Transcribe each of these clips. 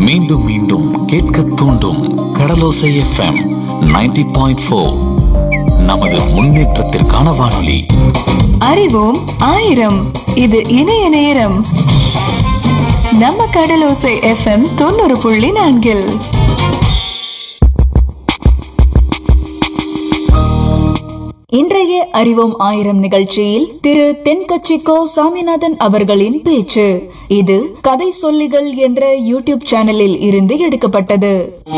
மீண்டும் மீண்டும் கேட்க தூண்டும் கடலோசை எஃப்எம் 90.4 பாயிண்ட் ஃபோர் நமது முன்னேற்றத்திற்கான வானொலி அறிவோம் ஆயிரம் இது இணைய நேரம் நம்ம கடலோசை எஃப்எம் தொண்ணூறு புள்ளி நான்கில் இன்றைய அறிவோம் ஆயிரம் நிகழ்ச்சியில் திரு தென்கட்சிக்கோ சாமிநாதன் அவர்களின் பேச்சு இது கதை சொல்லிகள் என்ற யூடியூப் சேனலில் இருந்து எடுக்கப்பட்டது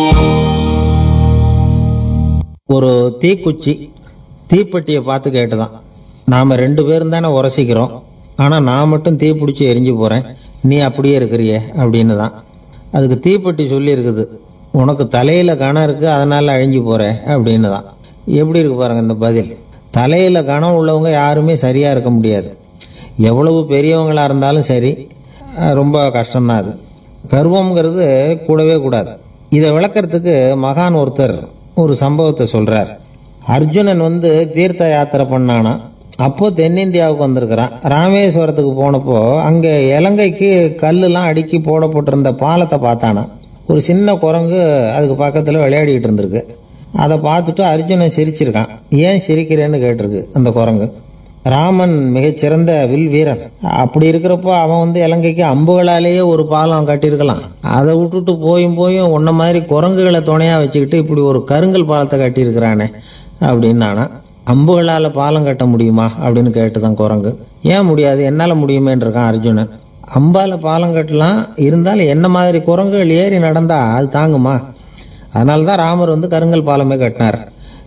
ஒரு தீக்குச்சி தீப்பெட்டியை பார்த்து கேட்டுதான் நாம ரெண்டு பேரும் தானே உரசிக்கிறோம் ஆனா நான் மட்டும் தீ பிடிச்சி எரிஞ்சு போறேன் நீ அப்படியே இருக்கிறியே அப்படின்னு தான் அதுக்கு தீப்பெட்டி சொல்லி இருக்குது உனக்கு தலையில கணம் இருக்கு அதனால அழிஞ்சு போற அப்படின்னு தான் எப்படி இருக்கு பாருங்க இந்த பதில் தலையில கணம் உள்ளவங்க யாருமே சரியா இருக்க முடியாது எவ்வளவு பெரியவங்களா இருந்தாலும் சரி அஹ் ரொம்ப கஷ்டம்தான் அது கர்வம்ங்கிறது கூடவே கூடாது இதை விளக்கறதுக்கு மகான் ஒருத்தர் ஒரு சம்பவத்தை சொல்றார் அர்ஜுனன் வந்து தீர்த்த யாத்திரை பண்ணானா அப்போ தென்னிந்தியாவுக்கு வந்திருக்கிறான் ராமேஸ்வரத்துக்கு போனப்போ அங்க இலங்கைக்கு கல்லுலாம் அடுக்கி போடப்பட்டிருந்த பாலத்தை பார்த்தானா ஒரு சின்ன குரங்கு அதுக்கு பக்கத்துல விளையாடிட்டு இருந்திருக்கு அதை பார்த்துட்டு அர்ஜுனன் சிரிச்சிருக்கான் ஏன் சிரிக்கிறேன்னு கேட்டிருக்கு அந்த குரங்கு ராமன் மிகச்சிறந்த வில் வீரன் அப்படி இருக்கிறப்போ அவன் வந்து இலங்கைக்கு அம்புகளாலேயே ஒரு பாலம் கட்டியிருக்கலாம் அதை விட்டுட்டு போயும் போயும் உன்ன மாதிரி குரங்குகளை துணையா வச்சுக்கிட்டு இப்படி ஒரு கருங்கல் பாலத்தை கட்டியிருக்கிறானே அப்படின்னானா அம்புகளால பாலம் கட்ட முடியுமா அப்படின்னு கேட்டுதான் குரங்கு ஏன் முடியாது என்னால முடியுமேன்னு இருக்கான் அர்ஜுனன் அம்பால பாலம் கட்டலாம் இருந்தாலும் என்ன மாதிரி குரங்குகள் ஏறி நடந்தா அது தாங்குமா அதனால தான் ராமர் வந்து கருங்கல் பாலமே கட்டினார்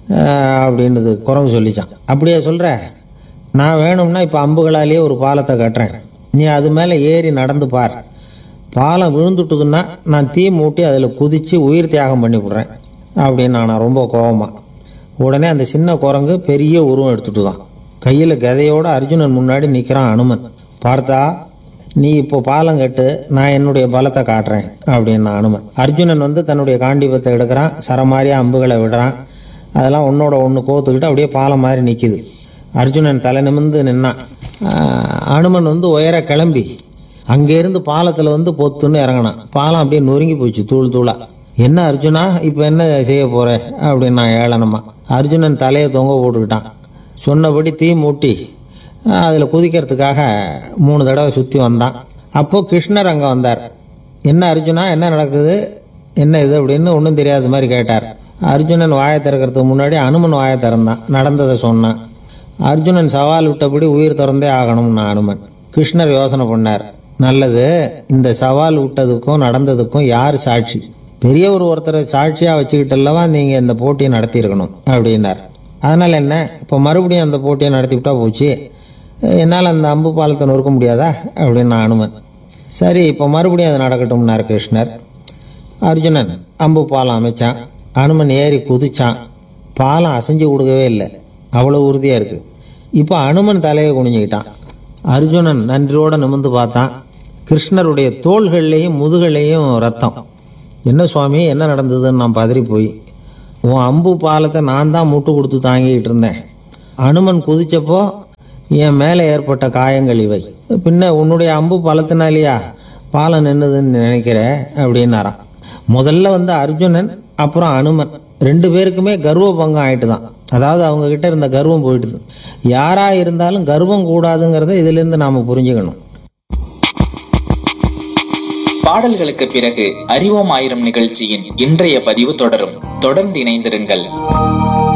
அஹ் அப்படின்னுது குரங்கு சொல்லிச்சான் அப்படியே சொல்ற நான் வேணும்னா இப்போ அம்புகளாலேயே ஒரு பாலத்தை கட்டுறேன் நீ அது மேலே ஏறி நடந்து பார் பாலம் விழுந்துட்டுதுன்னா நான் தீ மூட்டி அதில் குதிச்சு உயிர் தியாகம் பண்ணி விடுறேன் அப்படின்னு நான் ரொம்ப கோவமா உடனே அந்த சின்ன குரங்கு பெரிய உருவம் எடுத்துட்டு தான் கையில் கதையோட அர்ஜுனன் முன்னாடி நிற்கிறான் அனுமன் பார்த்தா நீ இப்போ பாலம் கட்டு நான் என்னுடைய பலத்தை காட்டுறேன் அப்படின்னு அனுமன் அர்ஜுனன் வந்து தன்னுடைய காண்டிபத்தை எடுக்கிறான் சரமாரியா அம்புகளை விடுறான் அதெல்லாம் ஒன்னோட ஒன்று கோத்துக்கிட்டு அப்படியே பாலம் மாதிரி நிற்கிது அர்ஜுனன் தலை நிமிர்ந்து நின்னான் ஆஹ் அனுமன் வந்து உயர கிளம்பி அங்கேருந்து பாலத்தில் வந்து பொத்துன்னு இறங்கினான் பாலம் அப்படியே நொறுங்கி போச்சு தூள் தூளா என்ன அர்ஜுனா இப்போ என்ன செய்ய போற அப்படின்னு நான் ஏளனமா அர்ஜுனன் தலையை தொங்க போட்டுக்கிட்டான் சொன்னபடி தீ மூட்டி அதில் குதிக்கிறதுக்காக மூணு தடவை சுற்றி வந்தான் அப்போ கிருஷ்ணர் அங்கே வந்தார் என்ன அர்ஜுனா என்ன நடக்குது என்ன இது அப்படின்னு ஒன்றும் தெரியாத மாதிரி கேட்டார் அர்ஜுனன் வாயை திறக்கிறதுக்கு முன்னாடி அனுமன் வாயை திறந்தான் நடந்ததை சொன்னான் அர்ஜுனன் சவால் விட்டபடி உயிர் திறந்தே ஆகணும்னு அனுமன் கிருஷ்ணர் யோசனை பண்ணார் நல்லது இந்த சவால் விட்டதுக்கும் நடந்ததுக்கும் யார் சாட்சி பெரியவர் ஒருத்தரை சாட்சியா வச்சுக்கிட்டல்லவா நீங்க இந்த போட்டியை நடத்தியிருக்கணும் அப்படின்னார் அதனால என்ன இப்போ மறுபடியும் அந்த போட்டியை நடத்தி விட்டா போச்சு என்னால் அந்த அம்பு பாலத்தை நொறுக்க முடியாதா அப்படின்னு அனுமன் சரி இப்போ மறுபடியும் அது நடக்கட்டும்னார் கிருஷ்ணர் அர்ஜுனன் அம்பு பாலம் அமைச்சான் அனுமன் ஏறி குதிச்சான் பாலம் அசைஞ்சு கொடுக்கவே இல்லை அவ்வளோ உறுதியாக இருக்கு இப்போ அனுமன் தலையை குனிஞ்சுக்கிட்டான் அர்ஜுனன் நன்றியோட நிமிர்ந்து பார்த்தான் கிருஷ்ணருடைய தோள்கள்லையும் முதுகள்லையும் ரத்தம் என்ன சுவாமி என்ன நடந்ததுன்னு நான் பதறி போய் உன் அம்பு பாலத்தை நான் தான் முட்டு கொடுத்து தாங்கிட்டு இருந்தேன் அனுமன் குதிச்சப்போ என் மேலே ஏற்பட்ட காயங்கள் இவை பின்ன உன்னுடைய அம்பு பலத்தினாலேயா பாலம் நின்னுதுன்னு நினைக்கிற அப்படின்னாராம் முதல்ல வந்து அர்ஜுனன் அப்புறம் அனுமன் ரெண்டு பேருக்குமே கர்வ பங்கம் ஆயிட்டு தான் அதாவது அவங்க கிட்ட இருந்த கர்வம் போயிட்டுது யாரா இருந்தாலும் கர்வம் கூடாதுங்கிறத இதுல இருந்து நாம புரிஞ்சுக்கணும் பாடல்களுக்கு பிறகு அறிவோம் ஆயிரம் நிகழ்ச்சியின் இன்றைய பதிவு தொடரும் தொடர்ந்து இணைந்திருங்கள்